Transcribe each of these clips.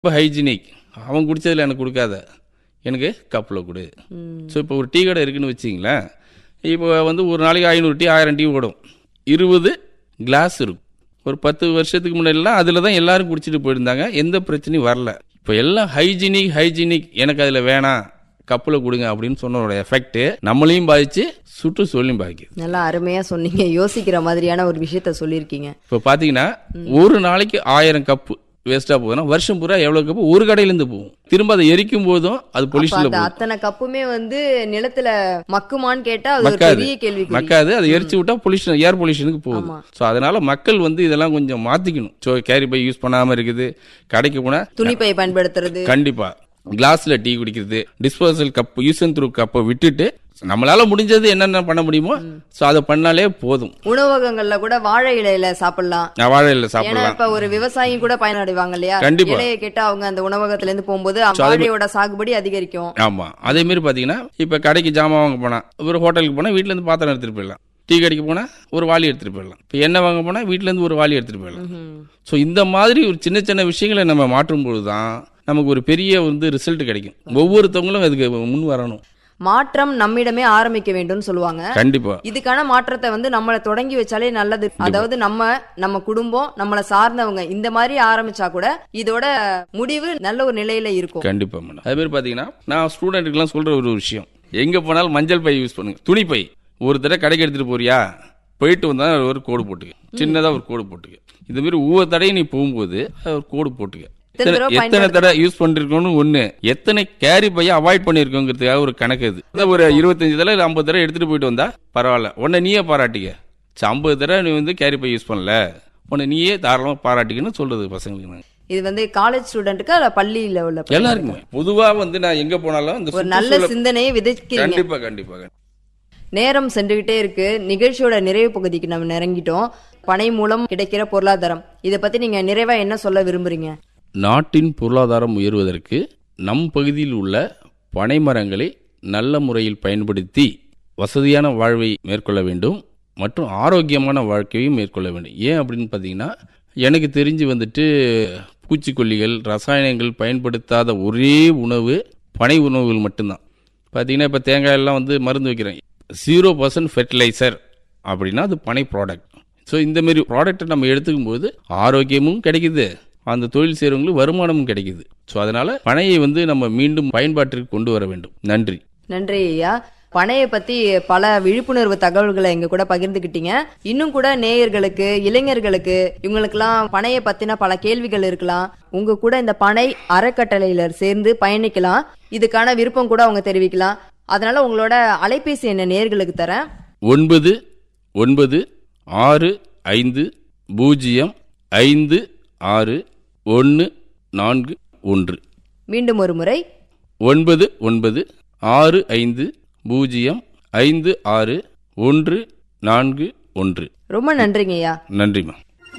ரொம்ப ஹைஜீனிக் அவன் குடிச்சதில் எனக்கு கொடுக்காத எனக்கு கப்பில் கொடு ஸோ இப்போ ஒரு டீ கடை இருக்குன்னு வச்சிங்களேன் இப்போ வந்து ஒரு நாளைக்கு ஐநூறு டீ ஆயிரம் டீ ஓடும் இருபது கிளாஸ் இருக்கும் ஒரு பத்து வருஷத்துக்கு முன்னாடிலாம் அதில் தான் எல்லாரும் குடிச்சிட்டு போயிருந்தாங்க எந்த பிரச்சனையும் வரல இப்போ எல்லாம் ஹைஜீனிக் ஹைஜீனிக் எனக்கு அதில் வேணாம் கப்பில் கொடுங்க அப்படின்னு சொன்னதோட எஃபெக்ட் நம்மளையும் பாதிச்சு சுற்றுச்சூழலையும் பாதிக்குது நல்லா அருமையா சொன்னீங்க யோசிக்கிற மாதிரியான ஒரு விஷயத்த சொல்லியிருக்கீங்க இப்போ பார்த்தீங்கன்னா ஒரு நாளைக்கு ஆயிரம் கப்பு வேஸ்ட்டாக போகுதுன்னா வருஷம் பூரா எவ்வளோ கப்பு ஒரு கடையிலேருந்து போகும் திரும்ப அதை எரிக்கும் போதும் அது அப்ப பொல்யூஷனில் அந்த போகும் அத்தனை கப்புமே வந்து நிலத்துல மக்குமான்னு கேட்டா அது ஒரு மக்காது பெரிய கேள்வி மக்காது அதை எரிச்சு விட்டா பொல்யூஷன் ஏர் பொல்யூஷனுக்கு போகுது ஸோ அதனால மக்கள் வந்து இதெல்லாம் கொஞ்சம் மாத்திக்கணும் ஸோ கேரி பை யூஸ் பண்ணாம இருக்குது கடைக்கு போனா துணிப்பை பயன்படுத்துறது கண்டிப்பா கிளாஸ்ல டீ குடிக்கிறது disposal cup use and throw கப்பை விட்டுட்டு நம்மளால முடிஞ்சது என்னென்ன பண்ண முடியுமோ ஸோ அதை பண்ணாலே போதும் உணவகங்கள்ல கூட வாழை இலையில சாப்பிடலாம் நான் வாழையில ஏன்னா சாப்பிடலாம் இப்ப ஒரு விவசாயி கூட பயனடைவாங்க இல்லையா கண்டிப்பா. இலையை கேட்டா அவங்க அந்த உணவகத்துல இருந்து போகும்போது வாழையோட சாகுபடி அதிகரிக்கும் ஆமா அதே மாதிரி பாத்தீங்கன்னா இப்ப கடைக்கு ஜாமான் வாங்க போனா ஒரு ஹோட்டலுக்கு போனா வீட்ல இருந்து பாத்திரம் எடுத்துட்டு போயிடலாம் டீ கடைக்கு போனா ஒரு வாளி எடுத்துட்டு போயிடலாம் இப்போ எண்ணெய் வாங்க போனா வீட்ல இருந்து ஒரு வாளி எடுத்துட்டு போயிடலாம் ஸோ இந்த மாதிரி ஒரு சின்ன சின்ன விஷயங்களை நம்ம மாற்றும் பொழுது தான் நமக்கு ஒரு பெரிய வந்து ரிசல்ட் கிடைக்கும் ஒவ்வொருத்தவங்களும் அதுக்கு முன் வரணும் மாற்றம் நம்மிடமே ஆரம்பிக்க வேண்டும்னு சொல்லுவாங்க கண்டிப்பா இதுக்கான மாற்றத்தை வந்து நம்மள தொடங்கி வச்சாலே நல்லது அதாவது நம்ம நம்ம குடும்பம் நம்மள சார்ந்தவங்க இந்த மாதிரி ஆரம்பிச்சா கூட இதோட முடிவு நல்ல ஒரு நிலையில இருக்கும் கண்டிப்பா மேடம் அதே மாதிரி பாத்தீங்கன்னா நான் ஸ்டூடெண்ட்டுக்கெல்லாம் சொல்ற ஒரு விஷயம் எங்க போனாலும் மஞ்சள் பை யூஸ் பண்ணுங்க துணி பை ஒரு தடவை கடைக்கு எடுத்துட்டு போறியா போயிட்டு வந்தா ஒரு கோடு போட்டுக்க சின்னதா ஒரு கோடு போட்டுக்க இந்த மாதிரி ஒவ்வொரு தடையும் நீ போகும்போது அது ஒரு கோடு போட்டுக்க எத்தனை எத்தனை- தடவை எத்தனை தடவை யூஸ் பண்ணிருக்கோம்னு ஒண்ணு எத்தனை கேரி பைய அவாய்ட் பண்ணிருக்கோங்கிறதுக்காக ஒரு கணக்கு இது அதான் ஒரு இருபத்தஞ்சு தடவை இல்ல ஐம்பது தடவை எடுத்துட்டு போயிட்டு வந்தா பரவாயில்ல உன்னை நீயே பாராட்டிக்க சரி, ஐம்பது தடவை நீ வந்து கேரி பை யூஸ் பண்ணல உன்னை நீயே தாராளமா பாராட்டிக்கன்னு சொல்றது பசங்களுக்கு நாங்க. இது வந்து காலேஜ் ஸ்டூடெண்ட்டுக்கு அல்ல பள்ளியில உள்ள எல்லாருக்குமே பொதுவா வந்து நான் எங்க போனாலும் இந்த ஒரு நல்ல சுற்றுச்சூழல் சிந்தனையை விதைக்கிறீங்க கண்டிப்பா கண்டிப்பா கண்டிப்பா. நேரம் சென்றுகிட்டே இருக்கு நிகழ்ச்சியோட நிறைவு பகுதிக்கு நம்ம நெருங்கிட்டோம் பனை மூலம் கிடைக்கிற பொருளாதாரம் இத பத்தி நீங்க நிறைவா என்ன சொல்ல விரும்புறீங்க நாட்டின் பொருளாதாரம் உயர்வதற்கு நம் பகுதியில் உள்ள பனை மரங்களை நல்ல முறையில் பயன்படுத்தி வசதியான வாழ்வை மேற்கொள்ள வேண்டும் மற்றும் ஆரோக்கியமான வாழ்க்கையும் மேற்கொள்ள வேண்டும் ஏன் அப்படின்னு பார்த்தீங்கன்னா எனக்கு தெரிஞ்சு வந்துட்டு பூச்சிக்கொல்லிகள் ரசாயனங்கள் பயன்படுத்தாத ஒரே உணவு பனை உணவுகள் மட்டும்தான் பார்த்தீங்கன்னா இப்போ தேங்காய் எல்லாம் வந்து மருந்து வைக்கிறேன் ஜீரோ பர்சன்ட் ஃபெர்டிலைசர் அப்படின்னா அது பனை ப்ராடக்ட் ஸோ இந்த மாதிரி ப்ராடக்ட்டை நம்ம எடுத்துக்கும் போது ஆரோக்கியமும் கிடைக்குது அந்த தொழில் செய்கிறவங்களுக்கு வருமானமும் கிடைக்குது ஸோ அதனால பனையை வந்து நம்ம மீண்டும் பயன்பாட்டிற்கு கொண்டு வர வேண்டும் நன்றி நன்றி ஐயா பனையை பத்தி பல விழிப்புணர்வு தகவல்களை எங்க கூட பகிர்ந்துக்கிட்டீங்க இன்னும் கூட நேயர்களுக்கு இளைஞர்களுக்கு இவங்களுக்கெல்லாம் பனையை பத்தின பல கேள்விகள் இருக்கலாம் உங்க கூட இந்த பனை அறக்கட்டளையில சேர்ந்து பயணிக்கலாம் இதுக்கான விருப்பம் கூட அவங்க தெரிவிக்கலாம் அதனால உங்களோட அலைபேசி என்ன நேயர்களுக்கு தரேன் ஒன்பது ஒன்பது ஆறு ஐந்து பூஜ்ஜியம் ஐந்து ஆறு ஒன்று நான்கு ஒன்று மீண்டும் ஒரு முறை ஒன்பது ஒன்பது ஆறு ஐந்து பூஜ்ஜியம் ஐந்து ஆறு ஒன்று நான்கு ஒன்று ரொம்ப நன்றிங்க ஐயா நன்றிம்மா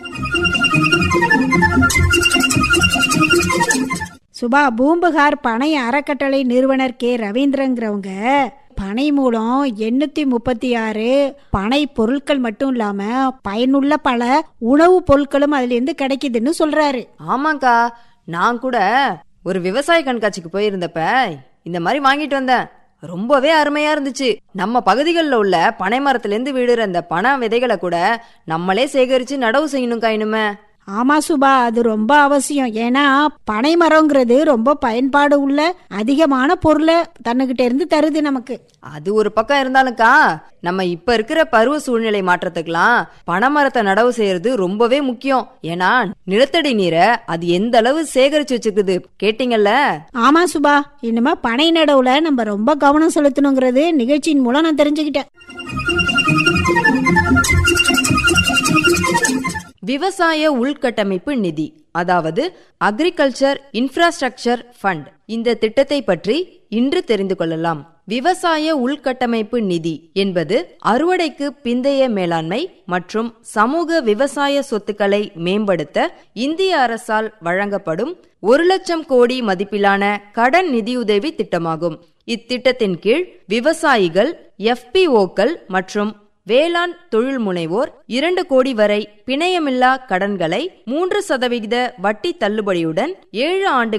சுபா பூம்புகார் பனை அறக்கட்டளை நிறுவனர் கே ரவீந்திரங்கிறவங்க பனை மூலம் எண்ணூத்தி முப்பத்தி ஆறு பனை பொருட்கள் மட்டும் இல்லாம பயனுள்ள பல உணவு பொருட்களும் அதுல இருந்து கிடைக்குதுன்னு சொல்றாரு ஆமாக்கா நான் கூட ஒரு விவசாய கண்காட்சிக்கு போயிருந்தப்ப இந்த மாதிரி வாங்கிட்டு வந்தேன் ரொம்பவே அருமையா இருந்துச்சு நம்ம பகுதிகளில் உள்ள பனை மரத்துல இருந்து விடுற அந்த பனை விதைகளை கூட நம்மளே சேகரிச்சு நடவு செய்யணும் இனிமே ஆமா சுபா அது ரொம்ப அவசியம் ஏன்னா பனை மரங்கிறது ரொம்ப பயன்பாடு உள்ள அதிகமான பொருளை தன்னுகிட்ட இருந்து தருது நமக்கு அது ஒரு பக்கம் இருந்தாலும்க்கா நம்ம இப்ப இருக்கிற பருவ சூழ்நிலை மாற்றத்துக்கெல்லாம் பனைமரத்தை நடவு செய்யறது ரொம்பவே முக்கியம் ஏன்னா நிலத்தடி நீரை அது எந்த அளவு சேகரிச்சு வச்சிருக்குது கேட்டீங்கல்ல ஆமா சுபா இனிமே பனை நடவுல நம்ம ரொம்ப கவனம் செலுத்தணுங்கிறது நிகழ்ச்சியின் மூலம் நான் தெரிஞ்சுக்கிட்டேன் விவசாய உள்கட்டமைப்பு நிதி அதாவது அக்ரிகல்ச்சர் இன்ஃப்ராஸ்ட்ரக்சர் ஃபண்ட் இந்த திட்டத்தை பற்றி இன்று தெரிந்து கொள்ளலாம் விவசாய உள்கட்டமைப்பு நிதி என்பது அறுவடைக்கு பிந்தைய மேலாண்மை மற்றும் சமூக விவசாய சொத்துக்களை மேம்படுத்த இந்திய அரசால் வழங்கப்படும் ஒரு லட்சம் கோடி மதிப்பிலான கடன் நிதியுதவி திட்டமாகும் இத்திட்டத்தின் கீழ் விவசாயிகள் எஃபிஓக்கள் மற்றும் வேளாண் தொழில் முனைவோர் இரண்டு கோடி வரை பிணையமில்லா கடன்களை மூன்று சதவிகித வட்டி தள்ளுபடியுடன் ஏழு ஆண்டு